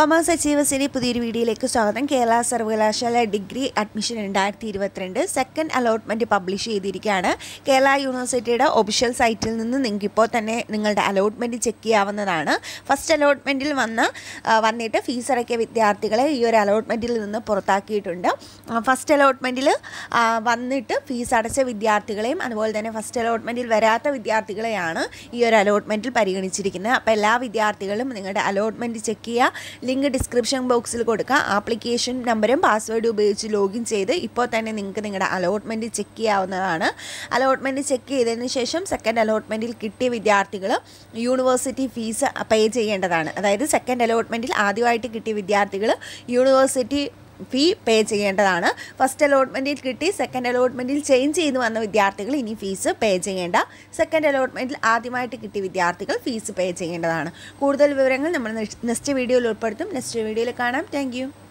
commerce അച്ചീവേഴ്സിൻ്റെ പുതിയൊരു വീഡിയോയിലേക്ക് സ്വാഗതം കേരള സർവകലാശാല ഡിഗ്രി അഡ്മിഷൻ രണ്ടായിരത്തി ഇരുപത്തിരണ്ട് സെക്കൻഡ് അലോട്ട്മെൻറ്റ് പബ്ലിഷ് ചെയ്തിരിക്കുകയാണ് കേരള യൂണിവേഴ്സിറ്റിയുടെ ഒഫീഷ്യൽ സൈറ്റിൽ നിന്ന് നിങ്ങൾക്ക് ഇപ്പോൾ തന്നെ നിങ്ങളുടെ അലോട്ട്മെൻറ്റ് ചെക്ക് ചെയ്യാവുന്നതാണ് ഫസ്റ്റ് അലോട്ട്മെൻറ്റിൽ വന്ന് ആ, വന്നിട്ട് ഫീസ് അടക്കിയ വിദ്യാർത്ഥികളെ ഈ ഒരു അലോട്ട്മെൻറ്റിൽ നിന്ന് പുറത്താക്കിയിട്ടുണ്ട് ഫസ്റ്റ് അലോട്ട്മെൻറ്റിൽ വന്നിട്ട് ഫീസ് അടച്ച വിദ്യാർത്ഥികളെയും അതുപോലെ തന്നെ ഫസ്റ്റ് അലോട്ട്മെൻറ്റിൽ വരാത്ത വിദ്യാർത്ഥികളെയാണ് ഈ ഒരു അലോട്ട്മെൻറ്റിൽ പരിഗണിച്ചിരിക്കുന്നത് അപ്പോൾ എല്ലാ വിദ്യാർത്ഥികളും നിങ്ങളുടെ അലോട്ട്മെൻറ്റ് ചെക്ക് ചെയ്യുക ലിങ്ക് ഡിസ്ക്രിപ്ഷൻ ബോക്സിൽ കൊടുക്കുക ആപ്ലിക്കേഷൻ നമ്പറും പാസ്വേഡും ഉപയോഗിച്ച് ലോഗിൻ ചെയ്ത് ഇപ്പോൾ തന്നെ നിങ്ങൾക്ക് നിങ്ങളുടെ അലോട്ട്മെൻറ്റ് ചെക്ക് ചെയ്യാവുന്നതാണ് അലോട്ട്മെൻറ്റ് ചെക്ക് ചെയ്തതിന് ശേഷം സെക്കൻഡ് അലോട്ട്മെൻറ്റിൽ കിട്ടിയ വിദ്യാർത്ഥികൾ യൂണിവേഴ്സിറ്റി ഫീസ് പേ ചെയ്യേണ്ടതാണ് അതായത് സെക്കൻഡ് അലോട്ട്മെൻറ്റിൽ ആദ്യമായിട്ട് കിട്ടിയ വിദ്യാർത്ഥികൾ യൂണിവേഴ്സിറ്റി ഫീ പേ ചെയ്യേണ്ടതാണ് ഫസ്റ്റ് അലോട്ട്മെൻറ്റിൽ കിട്ടി സെക്കൻഡ് അലോട്ട്മെൻറ്റിൽ ചേഞ്ച് ചെയ്ത് വന്ന വിദ്യാർത്ഥികൾ ഇനി ഫീസ് പേ ചെയ്യേണ്ട സെക്കൻഡ് അലോട്ട്മെൻറ്റിൽ ആദ്യമായിട്ട് കിട്ടിയ വിദ്യാർത്ഥികൾ ഫീസ് പേ ചെയ്യേണ്ടതാണ് കൂടുതൽ വിവരങ്ങൾ നമ്മൾ നെക്സ്റ്റ് വീഡിയോയിൽ ഉൾപ്പെടുത്തും നെക്സ്റ്റ് വീഡിയോയിൽ കാണാം താങ്ക്